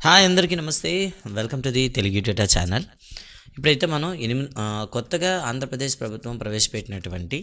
hi అందరికీ నమస్తే welcome to the Telugu data channel ఇప్పుడైతే మనం ఎనిమిది ఆ, కొత్తగా ఆంధ్రప్రదేశ్ ప్రభుత్వం ప్రవేశపెట్టినటువంటి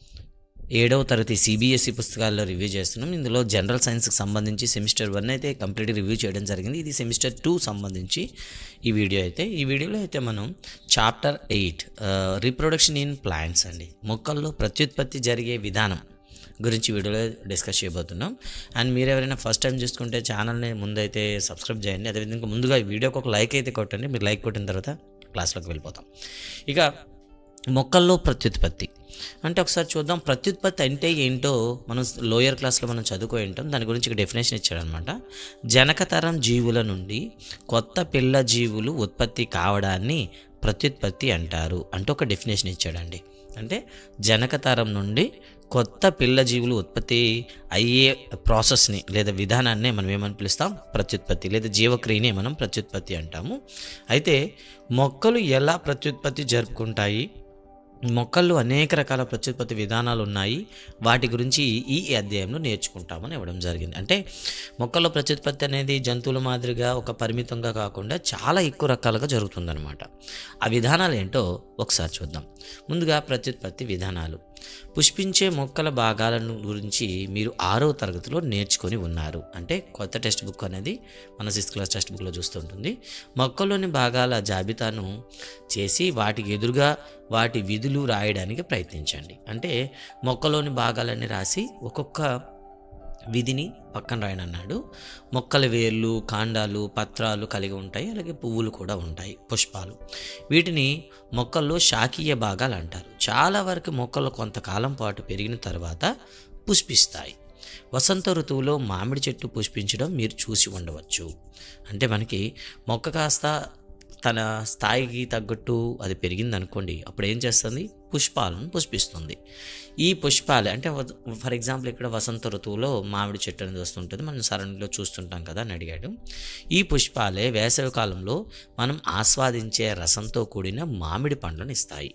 ఏడవ తరగతి సిబిఎస్ఈ పుస్తకాల్లో రివ్యూ చేస్తున్నాం ఇందులో జనరల్ సైన్స్కి సంబంధించి సెమిస్టర్ వన్ అయితే కంప్లీట్ రివ్యూ చేయడం జరిగింది ఇది సెమిస్టర్ టూ సంబంధించి ఈ వీడియో అయితే ఈ వీడియోలో అయితే మనం chapter eight reproduction in plants అండి మొక్కల్లో ప్రత్యుత్పత్తి జరిగే విధానం గురించి వీడియోలో డిస్కస్ చేయబోతున్నాం అండ్ మీరు ఎవరైనా ఫస్ట్ టైం చూసుకుంటే ఛానల్ని ముందైతే సబ్స్క్రైబ్ చేయండి అదేవిధంగా ముందుగా ఈ వీడియోకి ఒక లైక్ అయితే కొట్టండి మీరు లైక్ కొట్టిన తర్వాత క్లాస్లోకి వెళ్ళిపోతాం ఇక మొక్కల్లో ప్రత్యుత్పత్తి అంటే ఒకసారి చూద్దాం ప్రత్యుత్పత్తి అంటే ఏంటో మనం లోయర్ క్లాస్లో మనం చదువుకో ఉంటాం దాని గురించి ఒక డెఫినేషన్ ఇచ్చాడనమాట జనకతరం జీవుల నుండి కొత్త పిల్ల జీవులు ఉత్పత్తి కావడాన్ని ప్రత్యుత్పత్తి అంటారు అంటే ఒక డెఫినేషన్ ఇచ్చాడండి అంటే జనకతరం నుండి కొత్త పిల్ల జీవులు ఉత్పత్తి అయ్యే ప్రాసెస్ని లేదా విధానాన్నే మనం ఏమని పిలుస్తాం ప్రత్యుత్పత్తి లేదా జీవక్రియని మనం ప్రత్యుత్పత్తి అంటాము అయితే మొక్కలు ఎలా ప్రత్యుత్పత్తి జరుపుకుంటాయి మొక్కల్లో అనేక రకాల ప్రత్యుత్పత్తి విధానాలు ఉన్నాయి వాటి గురించి ఈ అధ్యాయంలో నేర్చుకుంటామని ఇవ్వడం జరిగింది అంటే మొక్కల్లో ప్రత్యుత్పత్తి అనేది జంతువుల మాదిరిగా ఒక పరిమితంగా కాకుండా చాలా ఎక్కువ రకాలుగా జరుగుతుందన్నమాట ఆ విధానాలు ఏంటో ఒకసారి చూద్దాం ముందుగా ప్రత్యుత్పత్తి విధానాలు పుష్పించే మొక్కల భాగాలను గురించి మీరు ఆరో తరగతిలో నేర్చుకొని ఉన్నారు అంటే కొత్త టెక్స్ట్ బుక్ అనేది మన సిక్స్త్ క్లాస్ టెక్స్ట్ బుక్లో చూస్తుంటుంది మొక్కల్లోని భాగాల జాబితాను చేసి వాటికి ఎదురుగా వాటి విధులు రాయడానికి ప్రయత్నించండి అంటే మొక్కలోని భాగాలన్నీ రాసి ఒక్కొక్క విధిని పక్కన రాయని అన్నాడు మొక్కల వేర్లు కాండాలు పత్రాలు కలిగి ఉంటాయి అలాగే పువ్వులు కూడా ఉంటాయి పుష్పాలు వీటిని మొక్కల్లో శాఖీయ భాగాలు అంటారు చాలా వరకు మొక్కలు కొంతకాలం పాటు పెరిగిన తర్వాత పుష్పిస్తాయి వసంత ఋతువులో మామిడి చెట్టు పుష్పించడం మీరు చూసి ఉండవచ్చు అంటే మనకి మొక్క కాస్త తన స్థాయికి తగ్గట్టు అది పెరిగింది అనుకోండి అప్పుడు ఏం చేస్తుంది పుష్పాలను పుష్పిస్తుంది ఈ పుష్పాలు అంటే ఫర్ ఎగ్జాంపుల్ ఇక్కడ వసంత ఋతువులో మామిడి చెట్టు అనేది వస్తుంటుంది మనం సరణిలో చూస్తుంటాం కదా అని అడిగాడు ఈ పుష్పాలే వేసవి కాలంలో మనం ఆస్వాదించే రసంతో కూడిన మామిడి పండ్లను ఇస్తాయి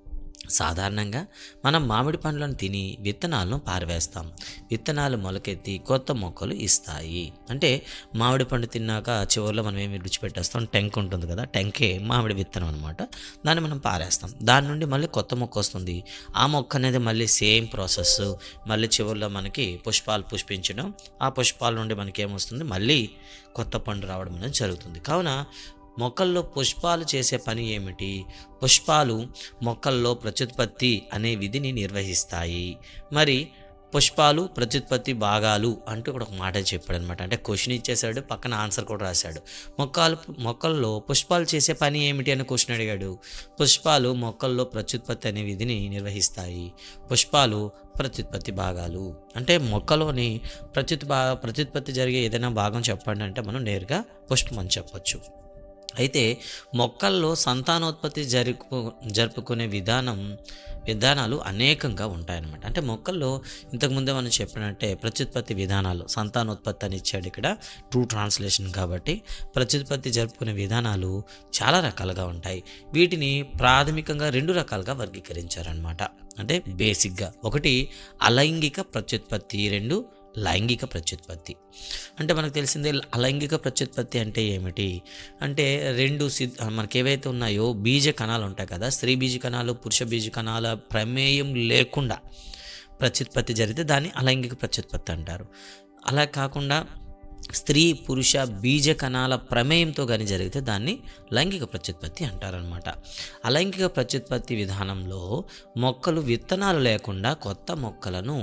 సాధారణంగా మనం మామిడి పండ్లను తిని విత్తనాలను పారవేస్తాం విత్తనాలు మొలకెత్తి కొత్త మొక్కలు ఇస్తాయి అంటే మామిడి పండు తిన్నాక చివరిలో మనం ఏమి విడిచిపెట్టేస్తాం టెంక్ ఉంటుంది కదా టెంకే మామిడి విత్తనం అనమాట దాన్ని మనం పారేస్తాం దాని నుండి మళ్ళీ కొత్త మొక్క వస్తుంది ఆ మొక్క అనేది మళ్ళీ సేమ్ ప్రాసెస్ మళ్ళీ చివరిలో మనకి పుష్పాలు పుష్పించడం ఆ పుష్పాల నుండి మనకి ఏమొస్తుంది మళ్ళీ కొత్త పండు రావడం అనేది జరుగుతుంది కావున మొక్కల్లో పుష్పాలు చేసే పని ఏమిటి పుష్పాలు మొక్కల్లో ప్రత్యుత్పత్తి అనే విధిని నిర్వహిస్తాయి మరి పుష్పాలు ప్రత్యుత్పత్తి భాగాలు అంటూ ఇక్కడ ఒక మాట చెప్పాడు అనమాట అంటే క్వశ్చన్ ఇచ్చేసాడు పక్కన ఆన్సర్ కూడా రాశాడు మొక్కలు మొక్కల్లో పుష్పాలు చేసే పని ఏమిటి అని క్వశ్చన్ అడిగాడు పుష్పాలు మొక్కల్లో ప్రత్యుత్పత్తి అనే విధిని నిర్వహిస్తాయి పుష్పాలు ప్రత్యుత్పత్తి భాగాలు అంటే మొక్కలోని ప్రత్యుత్ భా ప్రత్యుత్పత్తి జరిగే ఏదైనా భాగం చెప్పండి అంటే మనం నేరుగా పుష్పం అని చెప్పొచ్చు అయితే మొక్కల్లో సంతానోత్పత్తి జరుపు జరుపుకునే విధానం విధానాలు అనేకంగా ఉంటాయన్నమాట అంటే మొక్కల్లో ఇంతకుముందే మనం చెప్పినట్టే ప్రత్యుత్పత్తి విధానాలు సంతానోత్పత్తి అని ఇచ్చాడు ఇక్కడ ట్రూ ట్రాన్స్లేషన్ కాబట్టి ప్రత్యుత్పత్తి జరుపుకునే విధానాలు చాలా రకాలుగా ఉంటాయి వీటిని ప్రాథమికంగా రెండు రకాలుగా వర్గీకరించారనమాట అంటే బేసిక్గా ఒకటి అలైంగిక ప్రత్యుత్పత్తి రెండు లైంగిక ప్రత్యుత్పత్తి అంటే మనకు తెలిసిందే అలైంగిక ప్రత్యుత్పత్తి అంటే ఏమిటి అంటే రెండు సి మనకి ఏవైతే ఉన్నాయో బీజ కణాలు ఉంటాయి కదా స్త్రీ బీజ కణాలు పురుష బీజ కణాల ప్రమేయం లేకుండా ప్రత్యుత్పత్తి జరిగితే దాన్ని అలైంగిక ప్రత్యుత్పత్తి అంటారు అలా కాకుండా స్త్రీ పురుష బీజ కణాల ప్రమేయంతో కానీ జరిగితే దాన్ని లైంగిక ప్రత్యుత్పత్తి అంటారనమాట అలైంగిక ప్రత్యుత్పత్తి విధానంలో మొక్కలు విత్తనాలు లేకుండా కొత్త మొక్కలను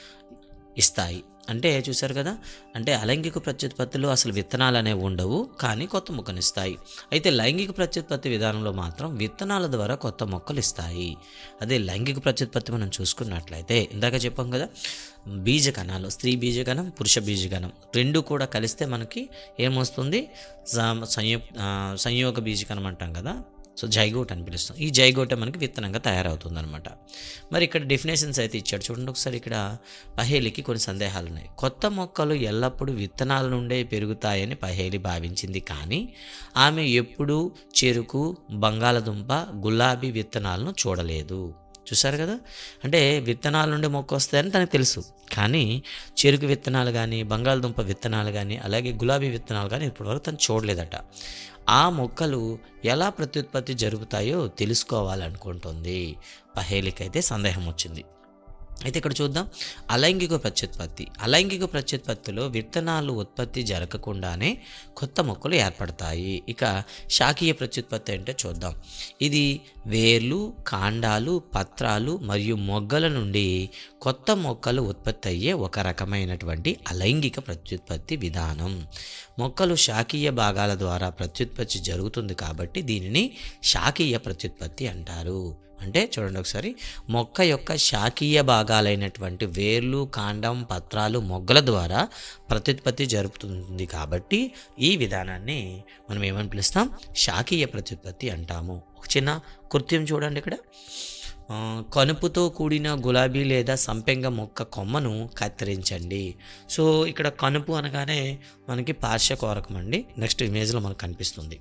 ఇస్తాయి అంటే చూశారు కదా అంటే అలైంగిక ప్రత్యుత్పత్తిలో అసలు విత్తనాలు అనేవి ఉండవు కానీ కొత్త మొక్కను ఇస్తాయి అయితే లైంగిక ప్రత్యుత్పత్తి విధానంలో మాత్రం విత్తనాల ద్వారా కొత్త మొక్కలు ఇస్తాయి అదే లైంగిక ప్రత్యుత్పత్తి మనం చూసుకున్నట్లయితే ఇందాక చెప్పాం కదా బీజ కణాలు స్త్రీ బీజకణం పురుష బీజకణం రెండు కూడా కలిస్తే మనకి ఏమొస్తుంది స- సంయుక్ ఆ, సంయోగ బీజకణం అంటాం కదా సో జైగోట్ అని పిలుస్తాం ఈ జైగోటే మనకి విత్తనంగా తయారవుతుంది అనమాట మరి ఇక్కడ డెఫినేషన్స్ అయితే ఇచ్చాడు చూడండి ఒకసారి ఇక్కడ పహేలికి కొన్ని సందేహాలు ఉన్నాయి కొత్త మొక్కలు ఎల్లప్పుడూ విత్తనాల నుండే పెరుగుతాయని పహేలి భావించింది కానీ ఆమె ఎప్పుడూ చెరుకు బంగాళదుంప గులాబీ విత్తనాలను చూడలేదు చూసారు కదా అంటే విత్తనాల నుండి మొక్క వస్తాయని తనకు తెలుసు కానీ చెరుకు విత్తనాలు కానీ బంగాళదుంప విత్తనాలు కానీ అలాగే గులాబీ విత్తనాలు కానీ ఇప్పటివరకు తను చూడలేదట ఆ మొక్కలు ఎలా ప్రత్యుత్పత్తి జరుగుతాయో తెలుసుకోవాలనుకుంటుంది పహేలికైతే సందేహం వచ్చింది అయితే ఇక్కడ చూద్దాం అలైంగిక ప్రత్యుత్పత్తి అలైంగిక ప్రత్యుత్పత్తిలో విత్తనాలు ఉత్పత్తి జరగకుండానే కొత్త మొక్కలు ఏర్పడతాయి ఇక శాఖీయ ప్రత్యుత్పత్తి అంటే చూద్దాం ఇది వేర్లు కాండాలు పత్రాలు మరియు మొగ్గల నుండి కొత్త మొక్కలు ఉత్పత్తి అయ్యే ఒక రకమైనటువంటి అలైంగిక ప్రత్యుత్పత్తి విధానం మొక్కలు శాఖీయ భాగాల ద్వారా ప్రత్యుత్పత్తి జరుగుతుంది కాబట్టి దీనిని శాఖీయ ప్రత్యుత్పత్తి అంటారు అంటే చూడండి ఒకసారి మొక్క యొక్క శాఖీయ భాగాలైనటువంటి వేర్లు కాండం పత్రాలు మొగ్గల ద్వారా ప్రత్యుత్పత్తి జరుపుతుంది కాబట్టి ఈ విధానాన్ని మనం ఏమని పిలుస్తాం శాఖీయ ప్రత్యుత్పత్తి అంటాము ఒక చిన్న కృత్యం చూడండి ఇక్కడ ఆ, కనుపుతో కూడిన గులాబీ లేదా సంపెంగ మొక్క కొమ్మను కత్తిరించండి సో ఇక్కడ కనుపు అనగానే మనకి పార్శ్వకోరకం అండి నెక్స్ట్ ఇమేజ్లో మనకు కనిపిస్తుంది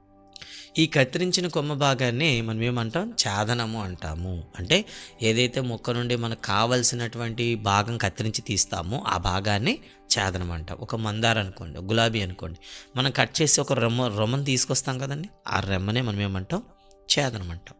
ఈ కత్తిరించిన కొమ్మ భాగాన్ని మనం ఏమంటాం ఛాదనము అంటాము అంటే ఏదైతే మొక్క నుండి మనకు కావలసినటువంటి భాగం కత్తిరించి తీస్తామో ఆ భాగాన్ని ఛాదనం అంటాం ఒక మందార అనుకోండి గులాబీ అనుకోండి మనం కట్ చేసి ఒక రెమ్మ రొమ్మని తీసుకొస్తాం కదండి ఆ రెమ్మనే మనం ఏమంటాం ఛేదనం అంటాం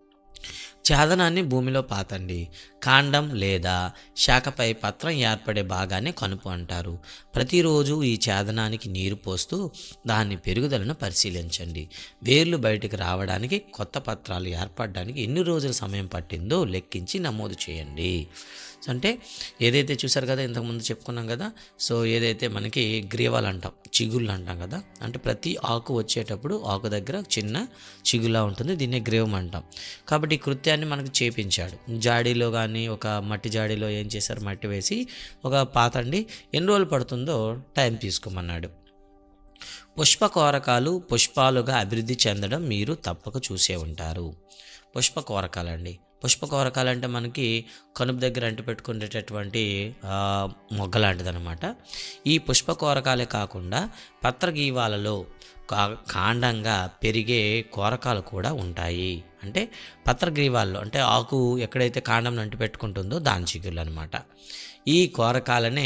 ఛేదనాన్ని భూమిలో పాతండి కాండం లేదా శాఖపై పత్రం ఏర్పడే భాగాన్ని కనుపు అంటారు ప్రతిరోజు ఈ ఛేదనానికి నీరు పోస్తూ దాని పెరుగుదలను పరిశీలించండి వేర్లు బయటికి రావడానికి కొత్త పత్రాలు ఏర్పడడానికి ఎన్ని రోజుల సమయం పట్టిందో లెక్కించి నమోదు చేయండి అంటే ఏదైతే చూసారు కదా ఇంతకుముందు చెప్పుకున్నాం కదా సో ఏదైతే మనకి గ్రీవాలు అంటాం చిగుళ్ళు అంటాం కదా అంటే ప్రతి ఆకు వచ్చేటప్పుడు ఆకు దగ్గర చిన్న చిగులా ఉంటుంది దీన్నే గ్రీవం అంటాం కాబట్టి ఈ కృత్యాన్ని మనకు చేపించాడు జాడీలో కానీ ఒక మట్టి జాడీలో ఏం చేశారు మట్టి వేసి ఒక పాతండి ఎన్ని రోజులు పడుతుందో టైం తీసుకోమన్నాడు పుష్పకోరకాలు పుష్పాలుగా అభివృద్ధి చెందడం మీరు తప్పక చూసే ఉంటారు పుష్పకోరకాలండి పుష్పకోరకాలు అంటే మనకి కనుపు దగ్గర అంటి పెట్టుకునేటటువంటి ఆ, మొగ్గ లాంటిదన్నమాట ఈ పుష్పకోరకాలే కాకుండా పత్రగీవాలలో కా- కాండంగా పెరిగే కోరకాలు కూడా ఉంటాయి అంటే పత్రగ్రీవాల్లో అంటే ఆకు ఎక్కడైతే కాండం అంటి పెట్టుకుంటుందో దాని చిగుళ్ళు అనమాట ఈ కోరకాలనే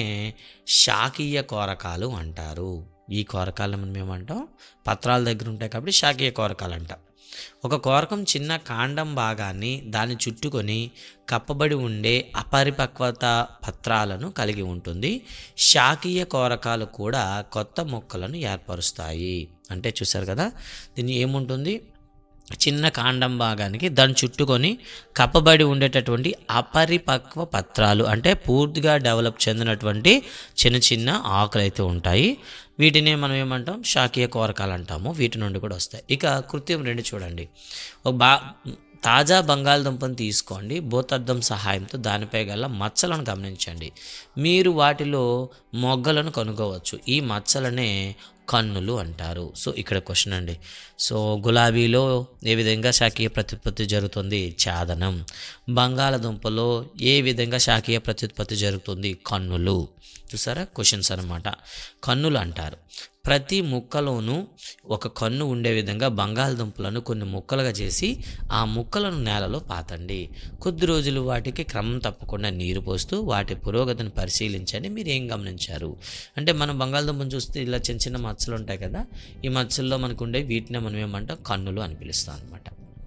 శాకీయ కోరకాలు అంటారు ఈ కోరకాలను మనం ఏమంటాం పత్రాల దగ్గర ఉంటాయి కాబట్టి శాకీయ కోరకాలు అంటాం ఒక కోరకం చిన్న కాండం భాగాన్ని దాన్ని చుట్టుకొని కప్పబడి ఉండే అపరిపక్వత పత్రాలను కలిగి ఉంటుంది శాకీయ కోరకాలు కూడా కొత్త మొక్కలను ఏర్పరుస్తాయి అంటే చూసారు కదా దీన్ని ఏముంటుంది చిన్న కాండం భాగానికి దాన్ని చుట్టుకొని కప్పబడి ఉండేటటువంటి అపరిపక్వ పత్రాలు అంటే పూర్తిగా డెవలప్ చెందినటువంటి చిన్న చిన్న ఆకులు అయితే ఉంటాయి వీటిని మనం ఏమంటాం శాకీయ కోరకాలు అంటాము వీటి నుండి కూడా వస్తాయి ఇక కృత్యం రెండు చూడండి ఒక బా తాజా బంగాళదుంపను తీసుకోండి భూతద్దం సహాయంతో దానిపై గల మచ్చలను గమనించండి మీరు వాటిలో మొగ్గలను కనుగొవచ్చు ఈ మచ్చలనే కన్నులు అంటారు సో ఇక్కడ క్వశ్చన్ అండి సో గులాబీలో ఏ విధంగా శాఖీయ ప్రత్యుత్పత్తి జరుగుతుంది చాదనం బంగాళదుంపలో ఏ విధంగా శాఖీయ ప్రత్యుత్పత్తి జరుగుతుంది కన్నులు చూసారా క్వశ్చన్స్ అనమాట కన్నులు అంటారు ప్రతి ముక్కలోనూ ఒక కన్ను ఉండే విధంగా బంగాళదుంపలను కొన్ని ముక్కలుగా చేసి ఆ ముక్కలను నేలలో పాతండి కొద్ది రోజులు వాటికి క్రమం తప్పకుండా నీరు పోస్తూ వాటి పురోగతిని పరిశీలించండి మీరు ఏం గమనించారు అంటే మనం బంగాళదుంపను చూస్తే ఇలా చిన్న చిన్న మచ్చలు ఉంటాయి కదా ఈ మచ్చల్లో మనకు ఉండే వీటిని మనం ఏమంటాం కన్నులు అని పిలుస్తాం అనమాట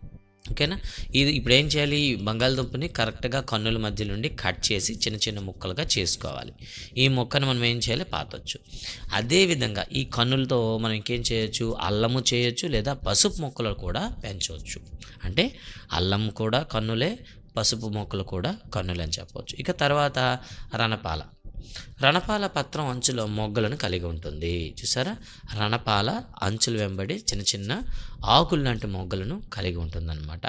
ఓకేనా ఇది ఇప్పుడు ఏం చేయాలి ఈ బంగాళదుంపని కరెక్ట్గా కన్నుల మధ్య నుండి కట్ చేసి చిన్న చిన్న ముక్కలుగా చేసుకోవాలి ఈ మొక్కను మనం ఏం చేయాలి పాతొచ్చు అదేవిధంగా ఈ కన్నులతో మనం ఇంకేం చేయొచ్చు అల్లము చేయొచ్చు లేదా పసుపు మొక్కలు కూడా పెంచవచ్చు అంటే అల్లం కూడా కన్నులే పసుపు మొక్కలు కూడా కన్నులు అని చెప్పవచ్చు ఇక తర్వాత రణపాల రణపాల పత్రం అంచులో మొగ్గలను కలిగి ఉంటుంది చూసారా రణపాల అంచులు వెంబడి చిన్న చిన్న ఆకులు లాంటి మొగ్గలను కలిగి ఉంటుందన్నమాట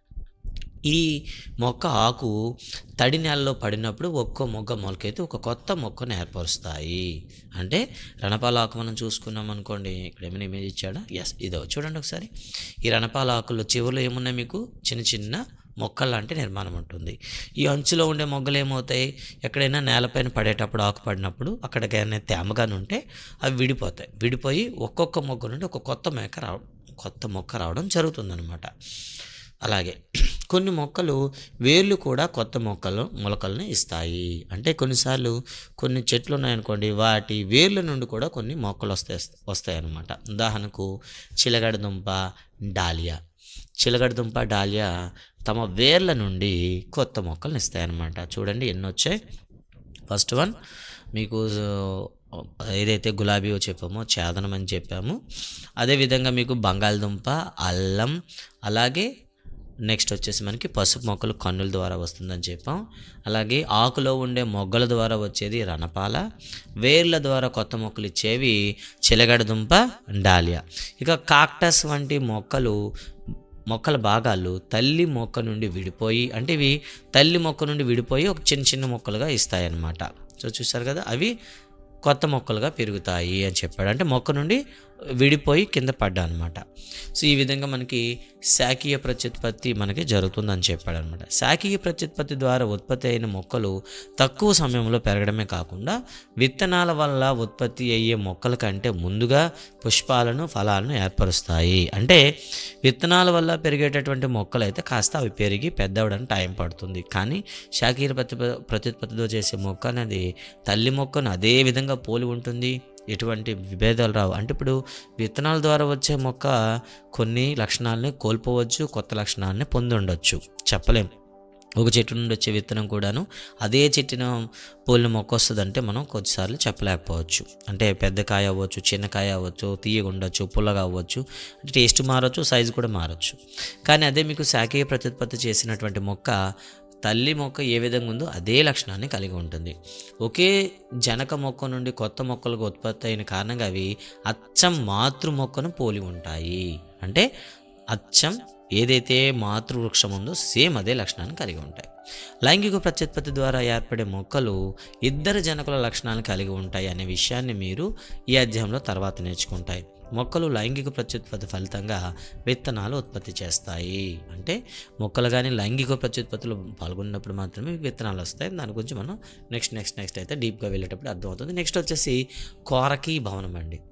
ఈ మొక్క ఆకు తడి నేలలో పడినప్పుడు ఒక్కో మొగ్గ మొలకైతే ఒక కొత్త మొక్కను ఏర్పరుస్తాయి అంటే రణపాల ఆకు మనం చూసుకున్నాం అనుకోండి ఇక్కడ ఏమైనా ఇమేజ్ ఇచ్చాడా ఎస్ ఇదో చూడండి ఒకసారి ఈ రణపాల ఆకుల్లో చివరిలో ఏమున్నాయి మీకు చిన్న చిన్న మొక్కల లాంటి నిర్మాణం ఉంటుంది ఈ అంచులో ఉండే మొగ్గలు ఏమవుతాయి ఎక్కడైనా నేలపైన పడేటప్పుడు ఆకు పడినప్పుడు అక్కడికి ఏమైనా తేమగానే ఉంటే అవి విడిపోతాయి విడిపోయి ఒక్కొక్క మొగ్గ నుండి ఒక కొత్త మేక రావడం కొత్త మొక్క రావడం జరుగుతుందన్నమాట అలాగే కొన్ని మొక్కలు వేర్లు కూడా కొత్త మొక్కలు మొలకలను ఇస్తాయి అంటే కొన్నిసార్లు కొన్ని చెట్లు ఉన్నాయనుకోండి వాటి వేర్ల నుండి కూడా కొన్ని మొక్కలు వస్తాయి వస్తాయి అన్నమాట ఉదాహరణకు చిలగడ దుంప డాలియా చిలగడ దుంప డాలియా తమ వేర్ల నుండి కొత్త మొక్కలను ఇస్తాయన్నమాట చూడండి ఎన్ని వచ్చాయి ఫస్ట్ వన్ మీకు ఏదైతే గులాబీ చెప్పామో చేదనం అని చెప్పాము అదేవిధంగా మీకు బంగాళదుంప అల్లం అలాగే నెక్స్ట్ వచ్చేసి మనకి పసుపు మొక్కలు కన్నుల ద్వారా వస్తుందని చెప్పాం అలాగే ఆకులో ఉండే మొగ్గల ద్వారా వచ్చేది రణపాల వేర్ల ద్వారా కొత్త మొక్కలు ఇచ్చేవి చిలగడ దుంప డాలియా ఇక కాక్టస్ వంటి మొక్కలు మొక్కల భాగాలు తల్లి మొక్క నుండి విడిపోయి అంటే ఇవి తల్లి మొక్క నుండి విడిపోయి ఒక చిన్న చిన్న మొక్కలుగా ఇస్తాయన్నమాట సో చూసారు కదా అవి కొత్త మొక్కలుగా పెరుగుతాయి అని చెప్పాడు అంటే మొక్క నుండి విడిపోయి కింద పడ్డా అనమాట సో ఈ విధంగా మనకి శాఖీయ ప్రత్యుత్పత్తి మనకి జరుగుతుందని చెప్పాడు అనమాట శాఖీయ ప్రత్యుత్పత్తి ద్వారా ఉత్పత్తి అయిన మొక్కలు తక్కువ సమయంలో పెరగడమే కాకుండా విత్తనాల వల్ల ఉత్పత్తి అయ్యే మొక్కల కంటే ముందుగా పుష్పాలను ఫలాలను ఏర్పరుస్తాయి అంటే విత్తనాల వల్ల పెరిగేటటువంటి మొక్కలు అయితే కాస్త అవి పెరిగి పెద్దవడానికి టైం పడుతుంది కానీ శాఖీయ ప్రతి ప్రత్యుత్పత్తితో చేసే మొక్క అనేది తల్లి మొక్కను అదే విధంగా పోలి ఉంటుంది ఎటువంటి విభేదాలు రావు అంటే ఇప్పుడు విత్తనాల ద్వారా వచ్చే మొక్క కొన్ని లక్షణాలని కోల్పోవచ్చు కొత్త లక్షణాలని పొంది ఉండొచ్చు చెప్పలేం ఒక చెట్టు నుండి వచ్చే విత్తనం కూడాను అదే చెట్టున పోలిన మొక్క వస్తుందంటే మనం కొద్దిసార్లు చెప్పలేకపోవచ్చు అంటే పెద్ద కాయ అవ్వచ్చు చిన్న కాయ అవ్వచ్చు తీయగా ఉండొచ్చు పుల్లగా అవ్వచ్చు అంటే టేస్ట్ మారచ్చు సైజు కూడా మారచ్చు కానీ అదే మీకు శాఖీయ ప్రత్యుత్పత్తి చేసినటువంటి మొక్క తల్లి మొక్క ఏ విధంగా ఉందో అదే లక్షణాన్ని కలిగి ఉంటుంది ఒకే జనక మొక్క నుండి కొత్త మొక్కలకు ఉత్పత్తి అయిన కారణంగా అవి అచ్చం మాతృ మొక్కను పోలి ఉంటాయి అంటే అచ్చం ఏదైతే మాతృవృక్షం ఉందో సేమ్ అదే లక్షణాన్ని కలిగి ఉంటాయి లైంగిక ప్రత్యుత్పత్తి ద్వారా ఏర్పడే మొక్కలు ఇద్దరు జనకుల లక్షణాలను కలిగి ఉంటాయి అనే విషయాన్ని మీరు ఈ అధ్యాయంలో తర్వాత నేర్చుకుంటాయి మొక్కలు లైంగిక ప్రత్యుత్పత్తి ఫలితంగా విత్తనాలు ఉత్పత్తి చేస్తాయి అంటే మొక్కలు కానీ లైంగిక ప్రత్యుత్పత్తిలో పాల్గొన్నప్పుడు మాత్రమే విత్తనాలు వస్తాయి దాని గురించి మనం నెక్స్ట్ నెక్స్ట్ నెక్స్ట్ అయితే డీప్గా వెళ్ళేటప్పుడు అర్థమవుతుంది నెక్స్ట్ వచ్చేసి కోరకీ భవనం అండి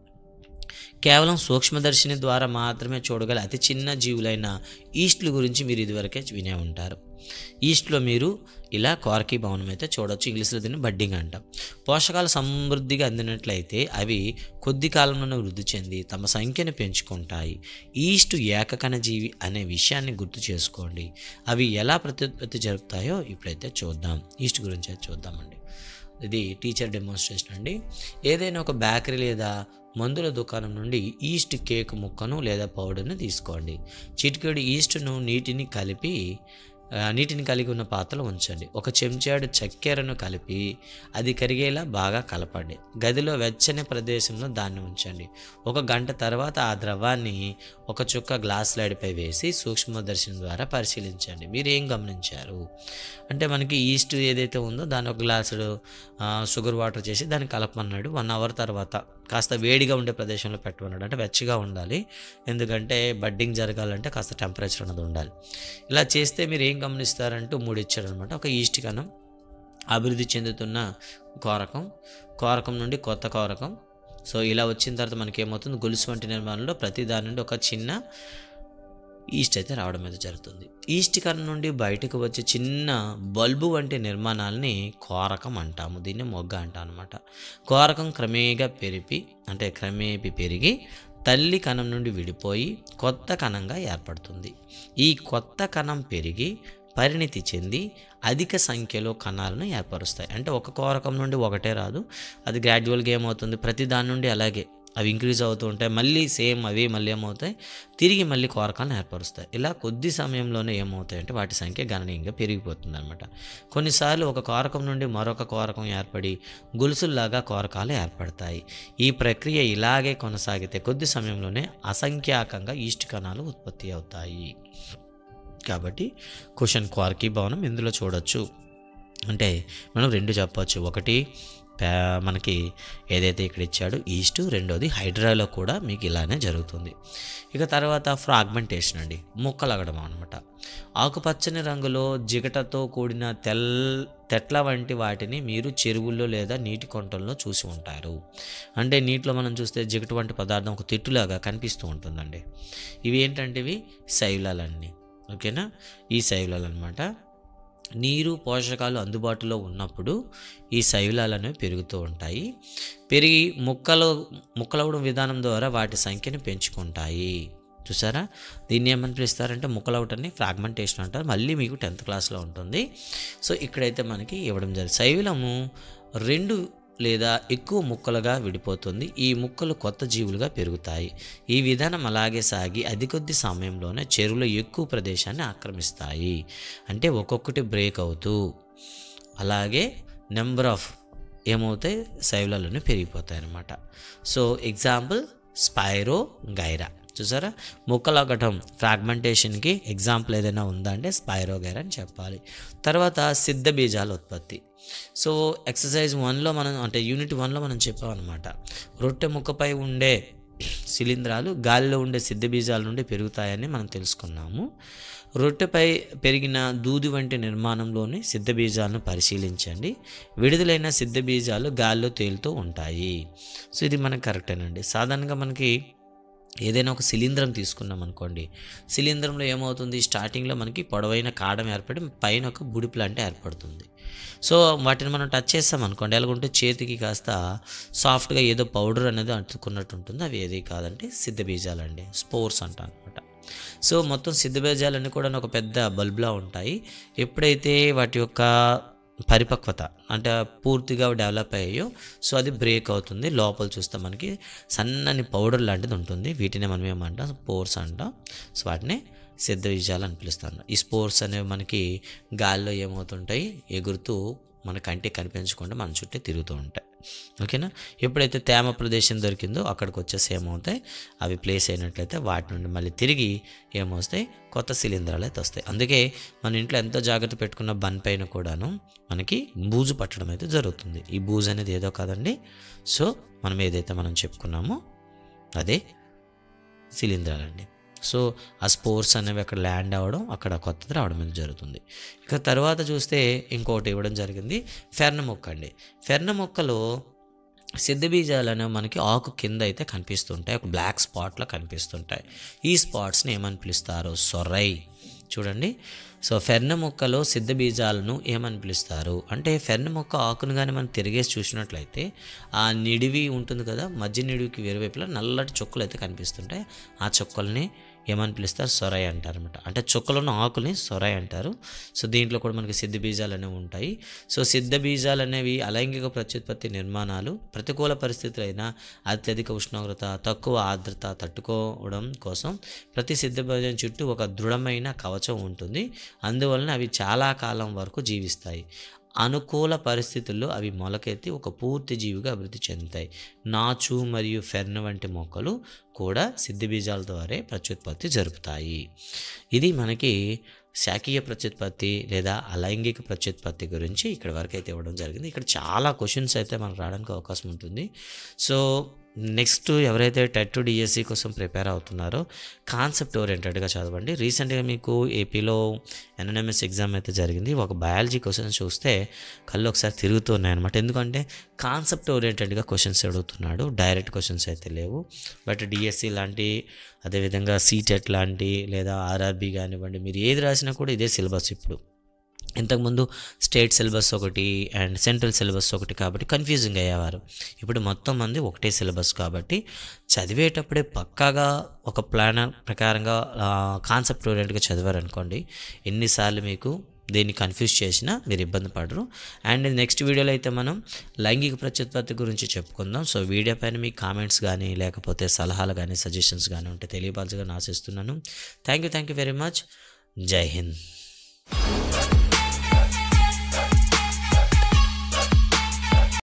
కేవలం సూక్ష్మదర్శిని ద్వారా మాత్రమే చూడగల అతి చిన్న జీవులైన ఈస్ట్ల గురించి మీరు ఇదివరకే వినే ఉంటారు ఈస్ట్లో మీరు ఇలా కోరకీ భవనం అయితే చూడొచ్చు ఇంగ్లీష్లో దీన్ని బడ్డింగ్ అంటాం పోషకాలు సమృద్ధిగా అందినట్లయితే అవి కొద్ది కాలంలోనే వృద్ధి చెంది తమ సంఖ్యను పెంచుకుంటాయి ఈస్ట్ ఏకకణ జీవి అనే విషయాన్ని గుర్తు చేసుకోండి అవి ఎలా ప్రత్యుత్పత్తి జరుపుతాయో ఇప్పుడైతే చూద్దాం ఈస్ట్ గురించి అయితే చూద్దామండి ఇది టీచర్ డెమోన్స్ట్రేషన్ అండి ఏదైనా ఒక బేకరీ లేదా మందుల దుకాణం నుండి ఈస్ట్ కేక్ ముక్కను లేదా పౌడర్ని తీసుకోండి చిటికెడు ఈస్ట్ను నీటిని కలిపి ఆ, నీటిని కలిగి ఉన్న పాత్రలో ఉంచండి ఒక చెంచాడు చక్కెరను కలిపి అది కరిగేలా బాగా కలపండి గదిలో వెచ్చని ప్రదేశంలో దాన్ని ఉంచండి ఒక గంట తర్వాత ఆ ద్రవాన్ని ఒక చుక్క గ్లాస్ లైడ్పై వేసి సూక్ష్మదర్శనం ద్వారా పరిశీలించండి మీరు ఏం గమనించారు అంటే మనకి ఈస్ట్ ఏదైతే ఉందో దాని ఒక గ్లాసుడు ఆ, షుగర్ వాటర్ చేసి దాన్ని కలపమన్నాడు వన్ అవర్ తర్వాత కాస్త వేడిగా ఉండే ప్రదేశంలో పెట్టమన్నాడు అంటే వెచ్చగా ఉండాలి ఎందుకంటే బడ్డింగ్ జరగాలంటే కాస్త టెంపరేచర్ అన్నది ఉండాలి ఇలా చేస్తే మీరు ఏం గమనిస్తారంటూ మూడు ఇచ్చారనమాట ఒక ఈస్ట్ కణం అభివృద్ధి చెందుతున్న కోరకం కోరకం నుండి కొత్త కోరకం సో ఇలా వచ్చిన తర్వాత మనకి ఏమవుతుంది గొలుసు వంటి నిర్మాణంలో ప్రతి దాని నుండి ఒక చిన్న ఈస్ట్ అయితే రావడం అయితే జరుగుతుంది ఈస్ట్ కణం నుండి బయటకు వచ్చే చిన్న బల్బు వంటి నిర్మాణాలని కోరకం అంటాము దీన్ని మొగ్గ అంటాం అనమాట కోరకం క్రమేగా పెరిపి అంటే క్రమేపి పెరిగి తల్లి కణం నుండి విడిపోయి కొత్త కణంగా ఏర్పడుతుంది ఈ కొత్త కణం పెరిగి పరిణితి చెంది అధిక సంఖ్యలో కణాలను ఏర్పరుస్తాయి అంటే ఒక కోరకం నుండి ఒకటే రాదు అది గ్రాడ్యువల్గా ఏమవుతుంది ప్రతి దాని నుండి అలాగే అవి ఇంక్రీజ్ అవుతూ ఉంటాయి మళ్ళీ సేమ్ అవి మళ్ళీ ఏమవుతాయి తిరిగి మళ్ళీ కోరకాలను ఏర్పరుస్తాయి ఇలా కొద్ది సమయంలోనే ఏమవుతాయి అంటే వాటి సంఖ్య గణనీయంగా పెరిగిపోతుంది అనమాట కొన్నిసార్లు ఒక కోరకం నుండి మరొక కోరకం ఏర్పడి గొలుసుల్లాగా కోరకాలు ఏర్పడతాయి ఈ ప్రక్రియ ఇలాగే కొనసాగితే కొద్ది సమయంలోనే అసంఖ్యాకంగా ఈస్ట్ కణాలు ఉత్పత్తి అవుతాయి కాబట్టి క్వశ్చన్ క్వార్కీ భవనం ఇందులో చూడొచ్చు అంటే మనం రెండు చెప్పొచ్చు ఒకటి పే- మనకి ఏదైతే ఇక్కడ ఇచ్చాడో ఈస్ట్ రెండోది హైడ్రాలో కూడా మీకు ఇలానే జరుగుతుంది ఇక తర్వాత ఫ్రాగ్మెంటేషన్ అండి ముక్కలగడం అనమాట ఆకుపచ్చని రంగులో జిగటతో కూడిన తెల్ తెట్ల వంటి వాటిని మీరు చెరువుల్లో లేదా నీటి కొంటల్లో చూసి ఉంటారు అంటే నీటిలో మనం చూస్తే జిగట వంటి పదార్థం ఒక తిట్టులాగా కనిపిస్తూ ఉంటుందండి ఇవి ఏంటంటే ఇవి శైలాలన్నీ ఓకేనా ఈ శైవలాలు అనమాట నీరు పోషకాలు అందుబాటులో ఉన్నప్పుడు ఈ శైవలాలు అనేవి పెరుగుతూ ఉంటాయి పెరిగి ముక్కలు ముక్కలవడం విధానం ద్వారా వాటి సంఖ్యను పెంచుకుంటాయి చూసారా దీన్ని ఏమని పిలుస్తారంటే ముక్కలవటాన్ని ఫ్రాగ్మెంటేషన్ అంటారు మళ్ళీ మీకు టెన్త్ క్లాస్లో ఉంటుంది సో ఇక్కడైతే మనకి ఇవ్వడం జరిగింది శైవలము రెండు లేదా ఎక్కువ ముక్కలుగా విడిపోతుంది ఈ ముక్కలు కొత్త జీవులుగా పెరుగుతాయి ఈ విధానం అలాగే సాగి అతి కొద్ది సమయంలోనే చెరువులో ఎక్కువ ప్రదేశాన్ని ఆక్రమిస్తాయి అంటే ఒక్కొక్కటి బ్రేక్ అవుతూ అలాగే నెంబర్ ఆఫ్ ఏమవుతాయి శైవలాలను పెరిగిపోతాయి అన్నమాట సో ఎగ్జాంపుల్ స్పైరో గైరా చూసారా ముక్కలగటం ఫ్రాగ్మెంటేషన్కి ఎగ్జాంపుల్ ఏదైనా ఉందా అంటే స్పైరో గైరా అని చెప్పాలి తర్వాత సిద్ధ బీజాల ఉత్పత్తి సో ఎక్సర్సైజ్ వన్లో మనం అంటే యూనిట్ వన్లో మనం చెప్పామన్నమాట రొట్టె ముక్కపై ఉండే శిలీంధ్రాలు గాలిలో ఉండే సిద్ధ బీజాల నుండి పెరుగుతాయని మనం తెలుసుకున్నాము రొట్టెపై పెరిగిన దూది వంటి నిర్మాణంలోని సిద్ధ బీజాలను పరిశీలించండి విడుదలైన సిద్ధ బీజాలు గాల్లో తేలుతూ ఉంటాయి సో ఇది మనకు కరెక్టేనండి సాధారణంగా మనకి ఏదైనా ఒక శిలీంధ్రం తీసుకున్నాం అనుకోండి శిలీంధ్రంలో ఏమవుతుంది స్టార్టింగ్లో మనకి పొడవైన కాడం ఏర్పడి పైన ఒక బుడిపు లాంటి ఏర్పడుతుంది సో వాటిని మనం టచ్ చేస్తాం అనుకోండి ఎలాగుంటే చేతికి కాస్త సాఫ్ట్గా ఏదో పౌడర్ అనేది అంటుకున్నట్టు ఉంటుంది అవి ఏది కాదంటే సిద్ధ బీజాలండి స్పోర్స్ అంట అనమాట సో మొత్తం సిద్ధ బీజాలన్నీ కూడా ఒక పెద్ద బల్బ్లా ఉంటాయి ఎప్పుడైతే వాటి యొక్క పరిపక్వత అంటే పూర్తిగా డెవలప్ అయ్యాయో సో అది బ్రేక్ అవుతుంది లోపల చూస్తే మనకి సన్నని పౌడర్ లాంటిది ఉంటుంది వీటిని మనం ఏమంటాం స్పోర్స్ అంటాం సో వాటిని సిద్ధ బీజాలు అని పిలుస్తాను ఈ స్పోర్స్ అనేవి మనకి గాల్లో ఏమవుతుంటాయి ఎగురుతూ మన కంటికి కనిపించకుండా మన చుట్టూ తిరుగుతూ ఉంటాయి ఓకేనా ఎప్పుడైతే తేమ ప్రదేశం దొరికిందో అక్కడికి వచ్చేసి ఏమవుతాయి అవి ప్లేస్ అయినట్లయితే వాటి నుండి మళ్ళీ తిరిగి ఏమొస్తాయి కొత్త శిలీంధ్రాలు అయితే వస్తాయి అందుకే మన ఇంట్లో ఎంతో జాగ్రత్త పెట్టుకున్న బన్ పైన కూడాను మనకి బూజు పట్టడం అయితే జరుగుతుంది ఈ బూజు అనేది ఏదో కాదండి సో మనం ఏదైతే మనం చెప్పుకున్నామో అదే శిలీంధ్రాలండి సో ఆ స్పోర్ట్స్ అనేవి అక్కడ ల్యాండ్ అవ్వడం అక్కడ కొత్తది రావడం అనేది జరుగుతుంది ఇక తర్వాత చూస్తే ఇంకోటి ఇవ్వడం జరిగింది ఫెర్న మొక్క అండి ఫెర్న మొక్కలో సిద్ధ బీజాలు అనేవి మనకి ఆకు కింద అయితే కనిపిస్తుంటాయి ఒక బ్లాక్ స్పాట్లో కనిపిస్తుంటాయి ఈ స్పాట్స్ని ఏమని పిలుస్తారు సొరై చూడండి సో ఫెర్న మొక్కలో సిద్ధ బీజాలను ఏమని పిలుస్తారు అంటే ఫెర్న మొక్క ఆకును కానీ మనం తిరిగేసి చూసినట్లయితే ఆ నిడివి ఉంటుంది కదా మధ్య నిడివికి వేరువైపులా నల్లటి చుక్కలు అయితే కనిపిస్తుంటాయి ఆ చుక్కల్ని ఏమని పిలుస్తారు సొరై అంటారు అనమాట అంటే చుక్కలున్న ఆకుల్ని సొరై అంటారు సో దీంట్లో కూడా మనకి సిద్ధ బీజాలు అనేవి ఉంటాయి సో సిద్ధ బీజాలు అనేవి అలైంగిక ప్రత్యుత్పత్తి నిర్మాణాలు ప్రతికూల పరిస్థితులైన అత్యధిక ఉష్ణోగ్రత తక్కువ ఆర్ద్రత తట్టుకోవడం కోసం ప్రతి సిద్ధ బీజం చుట్టూ ఒక దృఢమైన కవచం ఉంటుంది అందువలన అవి చాలా కాలం వరకు జీవిస్తాయి అనుకూల పరిస్థితుల్లో అవి మొలకెత్తి ఒక పూర్తి జీవిగా అభివృద్ధి చెందుతాయి నాచు మరియు ఫెర్న్ వంటి మొక్కలు కూడా సిద్ధ బీజాల ద్వారా ప్రత్యుత్పత్తి జరుపుతాయి ఇది మనకి శాఖీయ ప్రత్యుత్పత్తి లేదా అలైంగిక ప్రత్యుత్పత్తి గురించి ఇక్కడ వరకు అయితే ఇవ్వడం జరిగింది ఇక్కడ చాలా క్వశ్చన్స్ అయితే మనకు రావడానికి అవకాశం ఉంటుంది సో నెక్స్ట్ ఎవరైతే టెట్ టు డిఎస్సి కోసం ప్రిపేర్ అవుతున్నారో కాన్సెప్ట్ ఓరియంటెడ్గా చదవండి రీసెంట్గా మీకు ఏపీలో ఎన్ఎన్ఎంఎస్ ఎగ్జామ్ అయితే జరిగింది ఒక బయాలజీ క్వశ్చన్స్ చూస్తే కళ్ళు ఒకసారి తిరుగుతూ ఉన్నాయన్నమాట ఎందుకంటే కాన్సెప్ట్ ఓరియంటెడ్గా క్వశ్చన్స్ అడుగుతున్నాడు డైరెక్ట్ క్వశ్చన్స్ అయితే లేవు బట్ డిఎస్సి లాంటి అదేవిధంగా సీటెట్ లాంటి లేదా ఆర్ఆర్బి కానివ్వండి మీరు ఏది రాసినా కూడా ఇదే సిలబస్ ఇప్పుడు ఇంతకుముందు స్టేట్ సిలబస్ ఒకటి అండ్ సెంట్రల్ సిలబస్ ఒకటి కాబట్టి కన్ఫ్యూజింగ్ అయ్యేవారు ఇప్పుడు మొత్తం మంది ఒకటే సిలబస్ కాబట్టి చదివేటప్పుడే పక్కాగా ఒక ప్లాన్ ప్రకారంగా కాన్సెప్ట్ ఓరియంట్గా చదివారనుకోండి ఎన్నిసార్లు మీకు దీన్ని కన్ఫ్యూజ్ చేసినా మీరు ఇబ్బంది పడరు అండ్ నెక్స్ట్ వీడియోలో అయితే మనం లైంగిక ప్రత్యుత్పత్తి గురించి చెప్పుకుందాం సో వీడియో పైన మీ కామెంట్స్ కానీ లేకపోతే సలహాలు కానీ సజెషన్స్ కానీ ఉంటే తెలియపాల్సిగా ఆశిస్తున్నాను thank you thank you very much జై హింద్